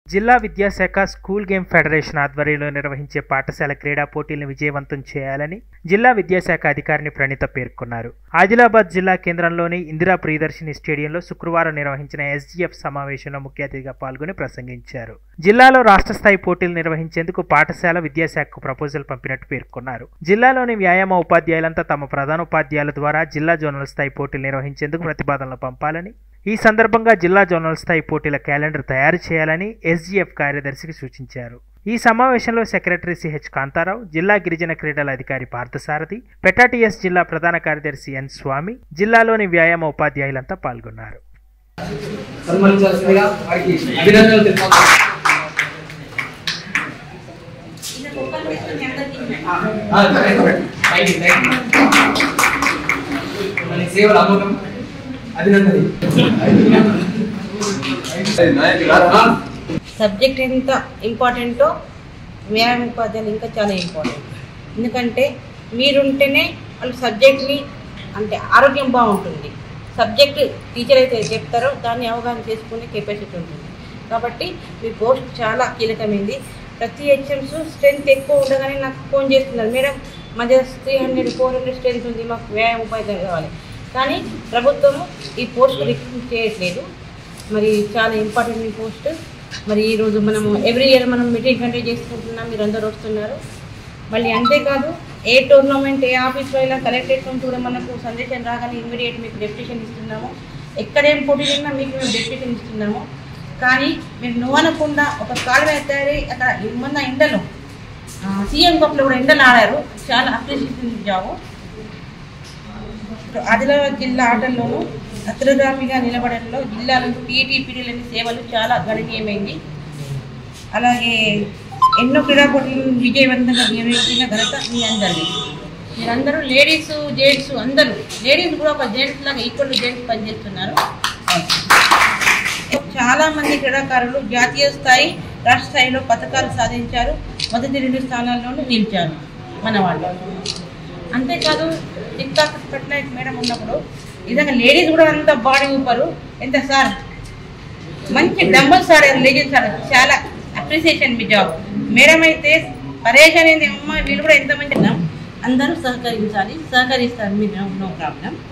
జిల్లా విద్యాశాఖ school game federation ఆధ్వర్యంలో నిర్వహించే పాఠశాల క్రీడా పోటీలను విజయవంతం చేయాలని జిల్లా విద్యాశాఖ అధికారిని ప్రణీత పేర్కొన్నారు ఆదిలాబాద్ జిల్లా కేంద్రంలోని ఇందిరా ప్రియదర్శిని స్టేడియంలో శుక్రవారం నిర్వహించిన ఎస్జీఎఫ్ సమావేశంలో ముఖ్య అతిథిగా పాల్గొని ప్రసంగించారు జిల్లాలో రాష్ట్ర స్థాయి పోటీలు నిర్వహించేందుకు పాఠశాల విద్యాశాఖకు ప్రపోజల్ పంపినట్టు పేర్కొన్నారు జిల్లాలోని వ్యాయామ ఉపాధ్యాయులంతా తమ ప్రధాన ఉపాధ్యాయుల ద్వారా జిల్లా జోనల్ స్థాయి పోటీలు నిర్వహించేందుకు ప్రతిపాదనలు పంపాలని ఈ సందర్భంగా జిల్లా జోనల్ స్థాయి పోటీల క్యాలెండర్ తయారు చేయాలని ఎస్జీఎఫ్ కార్యదర్శికి సూచించారు ఈ సమావేశంలో సెక్రటరీ సిహెచ్ కాంతారావు జిల్లా గిరిజన క్రీడల అధికారి పార్థసారథి పెటాటిఎస్ జిల్లా ప్రధాన కార్యదర్శి ఎన్ స్వామి జిల్లాలోని వ్యాయామ ఉపాధ్యాయులంతా పాల్గొన్నారు సన్మానించాల్సిందిగా వారికి అభినందనలు తెలుపుతాను ఆ, thank you. Thank you, thank you. మన సేవలు అమోఘం అభినందనలు సబ్జెక్ట్ ఎంత ఇంపార్టెంటో వ్యాయామ ఉపాధ్యాయులు ఇంకా చాలా ఇంపార్టెంట్ ఎందుకంటే మీరుంటేనే వాళ్ళు సబ్జెక్ట్ని అంటే ఆరోగ్యం బాగుంటుంది సబ్జెక్ట్ టీచర్ అయితే చెప్తారో దాన్ని అవగాహన చేసుకునే కెపాసిటీ ఉంటుంది కాబట్టి మీ పోస్ట్ చాలా కీలకమైంది ప్రతి హెచ్ఎంస్ స్ట్రెంత్ ఎక్కువ ఉండగానే నాకు ఫోన్ చేస్తున్నారు మేడం మా three hundred four hundred strength ఉంది మాకు వ్యాయామ ఉపాధ్యాయులు కావాలి కానీ ప్రభుత్వం ఈ పోస్ట్ రిక్రూట్ చేయట్లేదు మరి చాలా ఇంపార్టెంట్ ఈ పోస్ట్ మరి ఈరోజు మనము ఎవ్రీ ఇయర్ మనం మీటింగ్ కండక్ట్ చేసుకుంటున్నాం మీరు అందరూ వస్తున్నారు మళ్ళీ అంతేకాదు ఏ టోర్నమెంట్ ఏ ఆఫీస్లో అయినా కలెక్టరేట్ నుంచి కూడా మనకు సందేశం రాగానే ఇమ్మీడియట్ మీకు డెప్యుటేషన్ ఇస్తున్నాము ఎక్కడేం పోటీలు ఉన్నా మీకు మేము డెప్యుటేషన్ ఇస్తున్నాము కానీ మీరు నువ్వు అనకుండా ఒక కాలు మీద తయారై అక్కడ మొన్న ఎండలో సీఎం కప్లో కూడా ఎండలు ఆడారు చాలా అప్రిషియేషన్ జాబు ఆదిలాబాద్ జిల్లా ఆటల్లోనూ అగ్రగామిగా నిలబడంలో జిల్లాలో పీఈటీ పీడీలని సేవలు చాలా గణనీయమైంది అలాగే ఎన్నో క్రీడా పోటీలను విజయవంతంగా నిర్వహించిన ఘనత మీ అందరిది మీరందరూ లేడీస్ జెంట్స్ అందరూ లేడీస్ కూడా ఒక జెంట్స్ లాగా ఈక్వల్ జెంట్స్ పనిచేస్తున్నారు చాలా మంది క్రీడాకారులు జాతీయ స్థాయి రాష్ట్ర స్థాయిలో పథకాలు సాధించారు మొదటి రెండు స్థానాల్లోనూ నిలిచారు మన వాళ్ళు అంతేకాదు చిక్కా పట్నాయక్ మేడం ఉన్నప్పుడు నిజంగా లేడీస్ కూడా అంత బాడీ ఊపరు ఎంత సార్ మంచి డంబల్స్ ఆడారు లేడీస్ ఆడారు చాలా అప్రిసియేషన్ మీ జాబ్ మేడం అయితే పరేషాన్ అయింది అమ్మ వీళ్ళు కూడా ఎంత మంది అందరూ సహకరించాలి సహకరిస్తారు మీరు నో ప్రాబ్లం